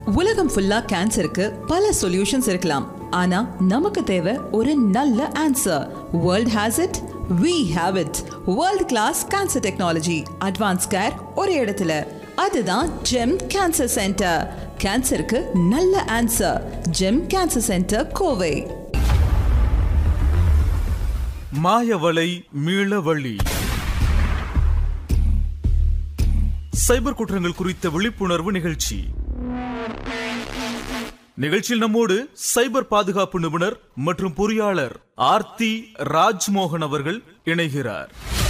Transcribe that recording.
உலகம் ஃபுல்லா கேன்சருக்கு பல சொல்யூஷன்ஸ் இருக்கலாம் ஆனா நமக்கு தேவை ஒரு நல்ல answer world has it we have it world class cancer technology advance care ஒரு இடத்துல அதுதான் ஜெம் கேன்சர் சென்டர் கேன்சருக்கு நல்ல answer GEM cancer centre Kovai மாயவலை மீளவழி சைபர் குற்றங்கள் குறித்த விழிப்புணர்வு நிகழ்ச்சி நிகழ்ச்சியில் நம்மோடு சைபர் பாதுகாப்பு நிபுணர் மற்றும் பொறியாளர் ஆர்த்தி ராஜ்மோகன் அவர்கள் இணைகிறார்